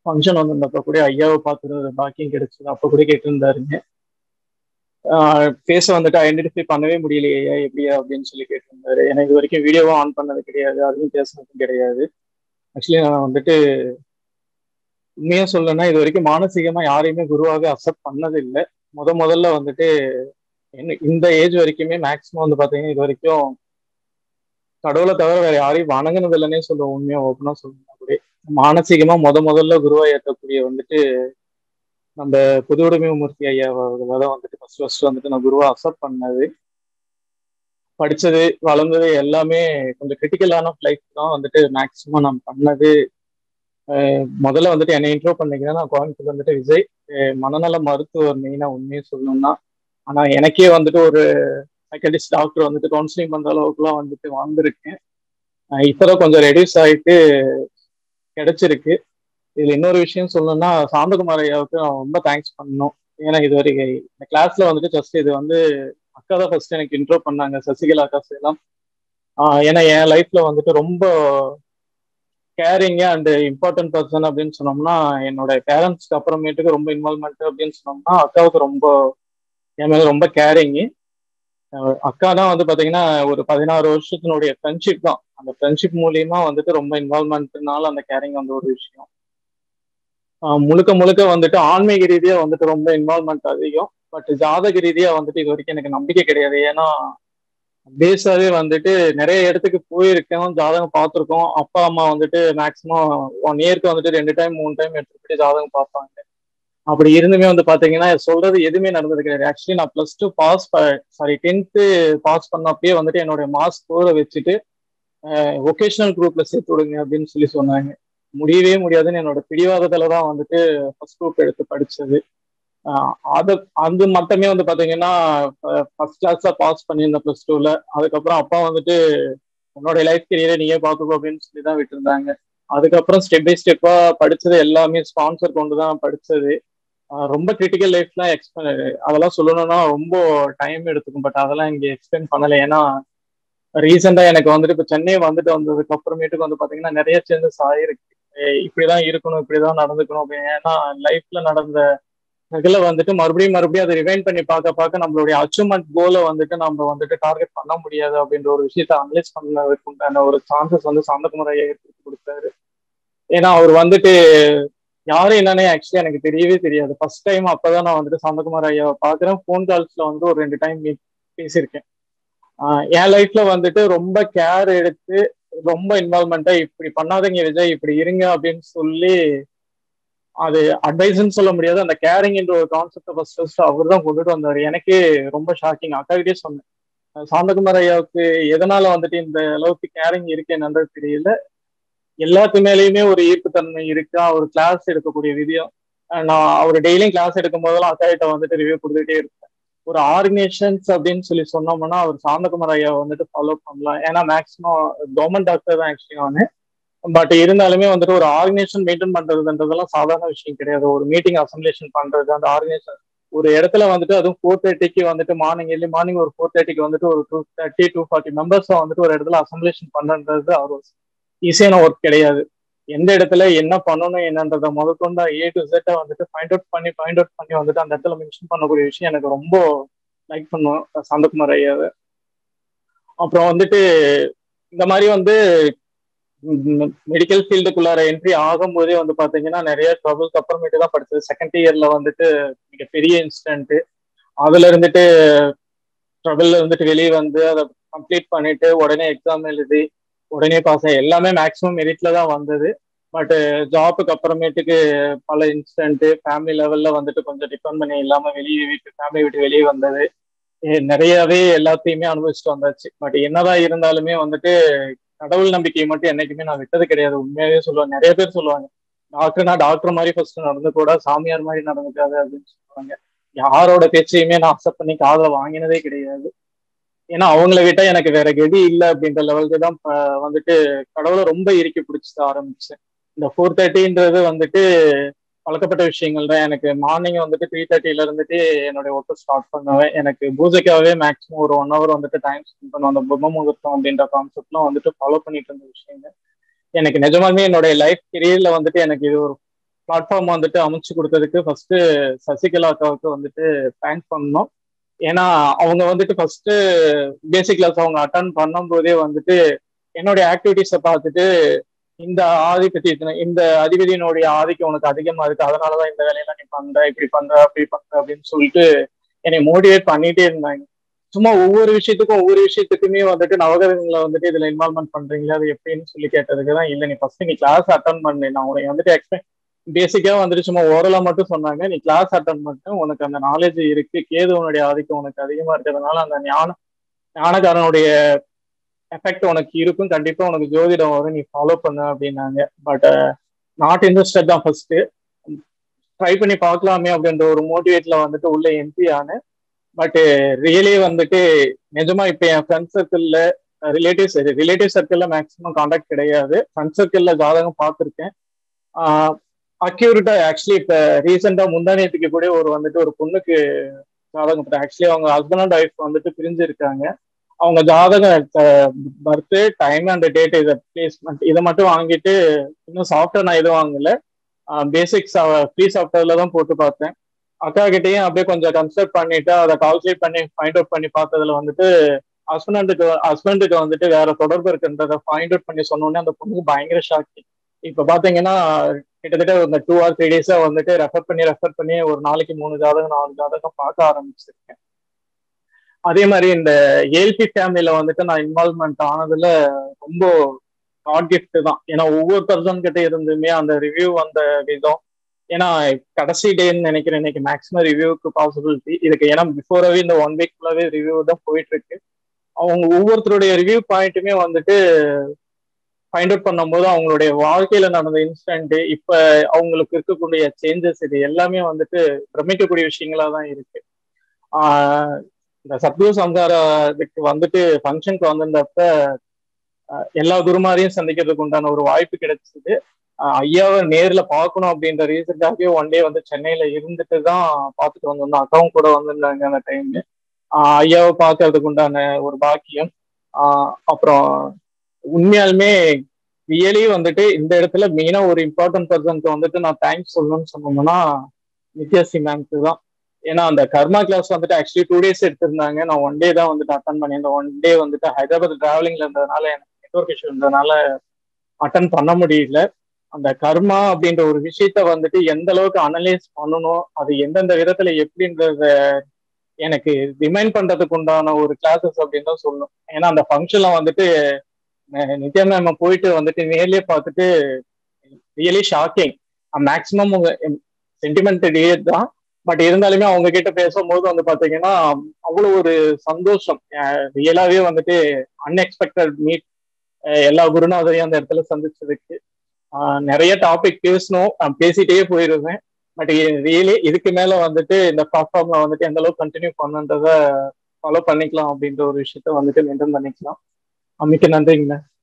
function வந்திருந்தப்ப கூட ஐயாவை பார்த்துட்டு பாக்கியம் கிடைச்சது அப்போ கூட கேட்டிருந்தாருங்க ஃபேஸை வந்துட்டு ஐடென்டிஃபை பண்ணவே முடியலையே ஐயா எப்படியா அப்படின்னு சொல்லி கேட்டிருந்தாரு ஏன்னா இது வரைக்கும் வீடியோவும் ஆன் பண்ணது கிடையாது அதுவும் பேசுனதும் கிடையாது ஆக்சுவலி நான் வந்துட்டு உண்மையா சொல்லணும்னா இது வரைக்கும் மானசீகமா யாரையுமே குருவாக அக்செப்ட் பண்ணது இல்லை முத முதல்ல வந்துட்டு என்ன இந்த ஏஜ் வரைக்குமே மேக்ஸிமம் வந்து பாத்தீங்கன்னா இது வரைக்கும் கடவுளை தவிர வேற யாரையும் வணங்கினது இல்லைன்னே சொல்லுவோம் உண்மையா ஓப்பனா சொல்லணும் கூட மானசீகமா முத முதல்ல குருவா ஏற்றக்கூடிய வந்துட்டு நம்ம புது உடைமை மூர்த்தி ஐயா அவர்களை தான் வந்துட்டு ஃபர்ஸ்ட் ஃபர்ஸ்ட் வந்துட்டு நான் குருவா அக்செப்ட் பண்ணது படிச்சது வளர்ந்தது எல்லாமே கொஞ்சம் கிரிட்டிக்கலான லைஃப் தான் வந்துட்டு மேக்சிமம் நான் பண்ணது முதல்ல வந்துட்டு என்னை இன்ட்ரோ பண்ணிங்கன்னா நான் கோயம்புத்தூர் வந்துட்டு விஜய் மனநல மருத்துவர் மெயினாக உண்மையை சொல்லணும்னா ஆனால் எனக்கே வந்துட்டு ஒரு சைக்கடிஸ்ட் டாக்டர் வந்துட்டு கவுன்சிலிங் பண்ணுற அளவுக்குலாம் வந்துட்டு வாழ்ந்துருக்கேன் இப்போதான் கொஞ்சம் ரெடியூஸ் ஆகிட்டு கிடைச்சிருக்கு இதில் இன்னொரு விஷயம் சொல்லணும்னா சாந்தகுமார் ஐயாவுக்கு நான் ரொம்ப தேங்க்ஸ் பண்ணணும் ஏன்னா இது வரைக்கும் இந்த கிளாஸ்ல வந்துட்டு ஜஸ்ட் இது வந்து அக்கா தான் ஃபர்ஸ்ட் எனக்கு இன்ட்ரோ பண்ணாங்க சசிகலா அக்கா எல்லாம் ஏன்னா என் லைஃப்ல வந்துட்டு ரொம்ப கேரிங் அண்ட் இம்பார்ட்டன்ட் பர்சன் அப்படின்னு சொன்னோம்னா என்னோட பேரண்ட்ஸ்க்கு அப்புறமேட்டுக்கு ரொம்ப இன்வால்மெண்ட் அப்படின்னு சொன்னோம்னா அக்காவுக்கு ரொம்ப என் மேல ரொம்ப கேரிங்கு அக்கா தான் வந்து பாத்தீங்கன்னா ஒரு பதினாறு வருஷத்தினுடைய ஃப்ரெண்ட்ஷிப் தான் அந்த ஃப்ரெண்ட்ஷிப் மூலியமா வந்துட்டு ரொம்ப இன்வால்மெண்ட்னால அந்த கேரிங் வந்து ஒரு விஷயம் முழுக்க முழுக்க வந்துட்டு ஆன்மீக ரீதியா வந்துட்டு ரொம்ப இன்வால்மெண்ட் அதிகம் பட் ஜாதக ரீதியா வந்துட்டு இது வரைக்கும் எனக்கு நம்பிக்கை கிடையாது ஏன்னா பேஸாவே வந்துட்டு நிறைய இடத்துக்கு போயிருக்கோம் ஜாதகம் பார்த்துருக்கோம் அப்பா அம்மா வந்துட்டு மேக்சிமம் ஒன் இயர்க்கு வந்துட்டு ரெண்டு டைம் மூணு டைம் எடுத்துக்கிட்டு ஜாதகம் பார்ப்பாங்க அப்படி இருந்துமே வந்து பாத்தீங்கன்னா சொல்றது எதுவுமே நடந்தது கிடையாது ஆக்சுவலி நான் plus two pass sorry tenth pass பண்ணப்பயே வந்துட்டு என்னுடைய மார்க்ஸ் ஸ்கோரை வச்சுட்டு ஒகேஷனல் குரூப்ல சேர்த்து விடுங்க அப்படின்னு சொல்லி சொன்னாங்க முடியவே முடியாதுன்னு என்னோட பிடிவாதத்துல தான் வந்துட்டு ஃபர்ஸ்ட் குரூப் எடுத்து படிச்சது அது அது மட்டுமே வந்து பாத்தீங்கன்னா ஃபர்ஸ்ட் கிளாஸ்ல பாஸ் பண்ணியிருந்தேன் பிளஸ் டூல அதுக்கப்புறம் அப்பா வந்துட்டு உன்னோட லைஃப் கெரியரை நீயே பாத்துக்கோ அப்படின்னு சொல்லி தான் விட்டுருந்தாங்க அதுக்கப்புறம் ஸ்டெப் பை ஸ்டெப்பா படிச்சது எல்லாமே ஸ்பான்சர் கொண்டு தான் படிச்சது ரொம்ப கிரிட்டிக்கல் லைஃப்லாம் எக்ஸ்பிளைன் அதெல்லாம் சொல்லணும்னா ரொம்ப டைம் எடுத்துக்கும் பட் அதெல்லாம் இங்க எக்ஸ்பிளைன் பண்ணலை ஏன்னா ரீசெண்டா எனக்கு வந்துட்டு இப்போ சென்னை வந்துட்டு வந்ததுக்கு அப்புறமேட்டுக்கு வந்து பாத்தீங்கன்னா நிறைய சேஞ்சஸ் ஆயிருக்கு இப்படிதான் இருக்கணும் இப்படிதான் நடந்துக்கணும் அப்படின்னு ஏன்னா லைஃப்ல நடந்த இதுல வந்துட்டு மறுபடியும் மறுபடியும் அதை ரிவைன் பண்ணி பார்க்க பார்க்க நம்மளுடைய அச்சீவ்மெண்ட் கோலை வந்துட்டு நம்ம வந்துட்டு டார்கெட் பண்ண முடியாது அப்படின்ற ஒரு விஷயத்த அனலைஸ் பண்ணதுக்கு உண்டான ஒரு சான்சஸ் வந்து சாந்தகுமார் ஐயா ஏற்படுத்தி கொடுத்தாரு ஏன்னா அவர் வந்துட்டு யாரு என்னன்னே ஆக்சுவலி எனக்கு தெரியவே தெரியாது ஃபர்ஸ்ட் டைம் அப்பதான் நான் வந்துட்டு சாந்தகுமார் ஐயாவை பாக்குறேன் ஃபோன் கால்ஸ்ல வந்து ஒரு ரெண்டு டைம் பேசியிருக்கேன் என் லைஃப்ல வந்துட்டு ரொம்ப கேர் எடுத்து ரொம்ப இன்வால்மெண்டா இப்படி பண்ணாதீங்க விஜய் இப்படி இருங்க அப்படின்னு சொல்லி அது அட்வைஸ்ன்னு சொல்ல முடியாது அந்த கேரிங்ன்ற ஒரு கான்செப்ட் ஃபர்ஸ்ட் ஃபர்ஸ்ட் அவர் தான் கொண்டுட்டு வந்தார் எனக்கே ரொம்ப ஷாக்கிங் அக்காகிட்டே சொன்னேன் சாந்தகுமார் ஐயாவுக்கு எதனால வந்துட்டு இந்த அளவுக்கு கேரிங் இருக்கு என்னன்றது தெரியல எல்லாத்து மேலேயுமே ஒரு ஈர்ப்புத்தன்மை இருக்கா ஒரு கிளாஸ் எடுக்கக்கூடிய விதியம் நான் அவர் டெய்லியும் கிளாஸ் எடுக்கும் போதெல்லாம் அக்காகிட்ட வந்துட்டு ரிவ்யூ கொடுத்துட்டே இருப்பேன் ஒரு ஆர்கனைசேஷன்ஸ் அப்படின்னு சொல்லி சொன்னோம்னா அவர் சாந்தகுமார் ஐயா வந்துட்டு ஃபாலோ பண்ணலாம் ஏன்னா மேக்ஸிமம் கவர்மெண்ட் டாக்டர் தான் ஆக்சுவலி நான் பட் இருந்தாலுமே வந்துட்டு ஒரு ஆர்கனைசேஷன் மெயின்டைன் பண்றதுன்றதெல்லாம் சாதாரண விஷயம் கிடையாது ஒரு மீட்டிங் அசம்பிளேஷன் பண்றது அந்த ஆர்கனைசேஷன் ஒரு இடத்துல வந்துட்டு அதுவும் ஃபோர் தேர்ட்டிக்கு வந்துட்டு மார்னிங் எர்லி மார்னிங் ஒரு ஃபோர் தேர்ட்டிக்கு வந்துட்டு ஒரு two thirty two forty members வந்துட்டு ஒரு இடத்துல அசம்பிளேஷன் பண்ணுன்றது அவர் ஈஸியான ஒர்க் கிடையாது எந்த இடத்துல என்ன பண்ணணும் என்னன்றதை முதற்கொண்டு ஏ டு செட்டை வந்துட்டு ஃபைண்ட் அவுட் பண்ணி ஃபைண்ட் அவுட் பண்ணி வந்துட்டு அந்த இடத்துல மென்ஷன் பண்ணக்கூடிய விஷயம் எனக்கு ரொம்ப லைக் பண்ணுவோம் சந்தகுமார் ஐயாவை அப்புறம் வந்துட்டு இந்த மாதிரி வந்து மெடிக்கல் ஃபீல்டுக்குள்ளார என்ட்ரி ஆகும்போதே வந்து பாத்தீங்கன்னா நிறைய ட்ரபிள்ஸ் அப்புறமேட்டு தான் படிச்சது செகண்ட் இயர்ல வந்துட்டு மிகப்பெரிய இன்சிடென்ட் அதுல இருந்துட்டு ட்ரபிள்ல இருந்துட்டு வெளியே வந்து அதை கம்ப்ளீட் பண்ணிட்டு உடனே எக்ஸாம் எழுதி உடனே பாஸ் ஆகி எல்லாமே மேக்ஸிமம் மெரிட்ல தான் வந்தது பட் ஜாப்புக்கு அப்புறமேட்டுக்கு பல இன்சிடென்ட் ஃபேமிலி லெவல்ல வந்துட்டு கொஞ்சம் டிபெண்ட் பண்ணி இல்லாம வெளியே வீட்டு ஃபேமிலி விட்டு வெளியே வந்தது நிறையவே எல்லாத்தையுமே அனுபவிச்சுட்டு வந்தாச்சு பட் என்னதான் இருந்தாலுமே வந்துட்டு கடவுள் நம்பிக்கையை மட்டும் என்னைக்குமே நான் விட்டது கிடையாது உண்மையாவே சொல்லுவாங்க நிறைய பேர் சொல்லுவாங்க டாக்டர்னா டாக்டர் மாதிரி ஃபர்ஸ்ட் நடந்து கூட சாமியார் மாதிரி நடந்துக்காது அப்படின்னு சொல்லுவாங்க யாரோட பேச்சையுமே நான் அக்செப்ட் பண்ணி காதல வாங்கினதே கிடையாது ஏன்னா அவங்கள விட்டா எனக்கு வேற கதி இல்லை அப்படின்ற லெவலுக்கு தான் வந்துட்டு கடவுளை ரொம்ப இறுக்கி பிடிச்சிட்டு ஆரம்பிச்சேன் இந்த ஃபோர் தேர்ட்டின்றது வந்துட்டு பழக்கப்பட்ட விஷயங்கள் தான் எனக்கு மார்னிங் வந்துட்டு த்ரீ தேர்ட்டில இருந்துட்டு என்னுடைய ஒர்க்கை ஸ்டார்ட் பண்ணுவேன் எனக்கு பூஜைக்காகவே மேக்ஸிமம் ஒரு ஒன் ஹவர் வந்துட்டு டைம் ஸ்பெண்ட் பண்ணுவோம் அந்த பிரம்ம முகூர்த்தம் அப்படின்ற கான்செப்ட்லாம் வந்துட்டு ஃபாலோ பண்ணிட்டு இருந்த விஷயங்கள் எனக்கு நிஜமாலுமே என்னுடைய லைஃப் கெரியர்ல வந்துட்டு எனக்கு இது ஒரு பிளாட்ஃபார்ம் வந்துட்டு அமைச்சு கொடுத்ததுக்கு ஃபர்ஸ்ட் சசிகலா அக்காவுக்கு வந்துட்டு தேங்க்ஸ் பண்ணணும் ஏன்னா அவங்க வந்துட்டு ஃபர்ஸ்ட் பேசிக் கிளாஸ் அவங்க அட்டன் பண்ணும்போதே வந்துட்டு என்னுடைய ஆக்டிவிட்டிஸை பார்த்துட்டு இந்த ஆதிபத்தி இந்த அதிபதியினுடைய ஆதிக்கம் உனக்கு அதிகமா இருக்கு அதனாலதான் இந்த வேலையெல்லாம் நீ பண்ற இப்படி பண்ற அப்படி பண்ற அப்படின்னு சொல்லிட்டு என்னை மோட்டிவேட் பண்ணிட்டே இருந்தாங்க சும்மா ஒவ்வொரு விஷயத்துக்கும் ஒவ்வொரு விஷயத்துக்குமே வந்துட்டு நவகிரகங்களை வந்துட்டு இதுல இன்வால்மெண்ட் பண்றீங்களா அது எப்படின்னு சொல்லி கேட்டதுக்கு தான் இல்லை நீ ஃபர்ஸ்ட் நீ கிளாஸ் அட்டன் பண்ணு நான் உனக்கு வந்துட்டு எக்ஸ்பிளைன் பேசிக்கா வந்துட்டு சும்மா ஓரலா மட்டும் சொன்னாங்க நீ கிளாஸ் அட்டன் மட்டும் உனக்கு அந்த நாலேஜ் இருக்கு கேது உன்னுடைய ஆதிக்கம் உனக்கு அதிகமா இருக்கிறதுனால அந்த ஞான ஞானக்காரனுடைய எஃபெக்ட் உனக்கு இருக்கும் கண்டிப்பா உனக்கு ஜோதிடம் வரும் நீ ஃபாலோ பண்ணு அப்படின்னாங்க பட் நாட் இன்ட்ரெஸ்டட் தான் ஃபர்ஸ்ட் ட்ரை பண்ணி பார்க்கலாமே அப்படின்ற ஒரு மோட்டிவேட்ல வந்துட்டு உள்ள எம்பி ஆனேன் பட் ரியலி வந்துட்டு நிஜமா இப்ப என் ஃப்ரெண்ட் சர்க்கிள்ல ரிலேட்டிவ்ஸ் ரிலேட்டிவ் சர்க்கிள்ல மேக்ஸிமம் கான்டாக்ட் கிடையாது ஃப்ரெண்ட் சர்க்கிள்ல ஜாதகம் பார்த்துருக்கேன் அக்யூரேட்டா ஆக்சுவலி இப்ப ரீசெண்டா முந்தானியத்துக்கு கூட ஒரு வந்துட்டு ஒரு பொண்ணுக்கு ஜாதகம் ஆக்சுவலி அவங்க ஹஸ்பண்ட் அண்ட் ஒய்ஃப் வந்துட்டு பிரிஞ்சு இருக்காங்க அவங்க ஜாதகம் பர்த் டைம் அண்ட் டேட் இதை பிளேஸ்மெண்ட் இதை மட்டும் வாங்கிட்டு இன்னும் சாஃப்ட்வேர் நான் எதுவும் வாங்கல பேசிக்ஸ் ஃப்ரீ சாஃப்ட்வேர்ல தான் போட்டு பார்த்தேன் அக்கா கிட்டேயும் அப்படியே கொஞ்சம் கன்சல்ட் பண்ணிட்டு அதை கால்குலேட் பண்ணி ஃபைண்ட் அவுட் பண்ணி பார்த்ததுல வந்துட்டு ஹஸ்பண்டுக்கு ஹஸ்பண்டுக்கு வந்துட்டு வேற தொடர்பு இருக்குன்றத ஃபைண்ட் அவுட் பண்ணி சொன்னோடனே அந்த பொண்ணுக்கு பயங்கர ஷாக்கி இப்ப பாத்தீங்கன்னா கிட்டத்தட்ட இந்த டூ ஆர் த்ரீ டேஸா வந்துட்டு ரெஃபர் பண்ணி ரெஃபர் பண்ணி ஒரு நாளைக்கு மூணு ஜாதகம் நாலு ஜாதகம் பார்க்க ஆரம்பிச்சிருக்கேன் அதே மாதிரி இந்த ஏல்பி ஃபேமிலியில வந்துட்டு நான் இன்வால்மெண்ட் ஆனதுல ரொம்ப காட் கிஃப்ட் தான் ஏன்னா ஒவ்வொரு பர்சன் கிட்ட இருந்துமே அந்த ரிவ்யூ வந்த விதம் ஏன்னா கடைசி டேன்னு நினைக்கிறேன் இன்னைக்கு மேக்ஸிமம் ரிவ்யூக்கு பாசிபிலிட்டி இதுக்கு ஏன்னா பிஃபோராவே இந்த ஒன் வீக் ஃபுல்லாவே ரிவ்யூ தான் போயிட்டு இருக்கு அவங்க ஒவ்வொருத்தருடைய ரிவ்யூ பாயிண்ட்டுமே வந்துட்டு ஃபைண்ட் அவுட் பண்ணும்போது அவங்களுடைய வாழ்க்கையில நடந்த இன்சிடென்ட் இப்ப அவங்களுக்கு இருக்கக்கூடிய சேஞ்சஸ் இது எல்லாமே வந்துட்டு பிரமிக்கக்கூடிய விஷயங்களா தான் இருக்கு ஆஹ் இந்த சத்குரு சம்சாரத்துக்கு வந்துட்டு ஃபங்க்ஷனுக்கு வந்திருந்தப்ப எல்லா குருமாரையும் சந்திக்கிறதுக்கு உண்டான ஒரு வாய்ப்பு கிடைச்சது ஐயாவை நேர்ல பார்க்கணும் அப்படின்ற ரீசன்டாகவே ஒன் டே வந்து சென்னையில இருந்துட்டு தான் பார்த்துட்டு வந்திருந்தோம் அக்காவும் கூட வந்திருந்தாங்க அந்த டைம்ல ஐயாவை பார்க்கறதுக்கு உண்டான ஒரு பாக்கியம் அப்புறம் உண்மையாலுமே ரியலி வந்துட்டு இந்த இடத்துல மெயினா ஒரு இம்பார்ட்டன்ட் பர்சனுக்கு வந்துட்டு நான் தேங்க்ஸ் சொல்லணும்னு சொன்னோம்னா நித்யாசி மேம்க்கு தான் ஏன்னா அந்த கர்மா கிளாஸ் வந்துட்டு ஆக்சுவலி டூ டேஸ் எடுத்திருந்தாங்க நான் ஒன் டே தான் வந்துட்டு அட்டன் பண்ணியிருந்தேன் ஒன் டே வந்துட்டு ஹைதராபாத் டிராவலிங்ல இருந்ததுனால எனக்கு நெட்ஒர்க் இஷ்யூ இருந்ததுனால அட்டன் பண்ண முடியல அந்த கர்மா அப்படின்ற ஒரு விஷயத்த வந்துட்டு எந்த அளவுக்கு அனலைஸ் பண்ணணும் அது எந்தெந்த விதத்துல எப்படின்றத எனக்கு ரிமைண்ட் பண்றதுக்கு உண்டான ஒரு கிளாஸஸ் அப்படின்னு தான் சொல்லணும் ஏன்னா அந்த ஃபங்க்ஷன்ல வந்துட்டு நித்யா மேம் போயிட்டு வந்துட்டு நேர்லயே பார்த்துட்டு ரியலி ஷாக்கிங் மேக்சிமம் உங்க சென்டிமெண்ட் டே தான் பட் இருந்தாலுமே அவங்க கிட்ட பேசும்போது வந்து பாத்தீங்கன்னா அவ்வளவு ஒரு சந்தோஷம் ரியலாவே வந்துட்டு அன்எக்ஸ்பெக்டட் மீட் எல்லா குருநாதரையும் அந்த இடத்துல சந்திச்சதுக்கு நிறைய டாபிக் பேசணும் பேசிட்டே போயிருவேன் பட் ரியலி இதுக்கு மேல வந்துட்டு இந்த பிளாட்ஃபார்ம்ல வந்துட்டு எந்த அளவுக்கு கண்டினியூ பண்ணுன்றத ஃபாலோ பண்ணிக்கலாம் அப்படின்ற ஒரு விஷயத்த வந்துட்டு மெயின்டைன் பண்ணிக்கலாம் மிக்க நன்றிங்கண்ணா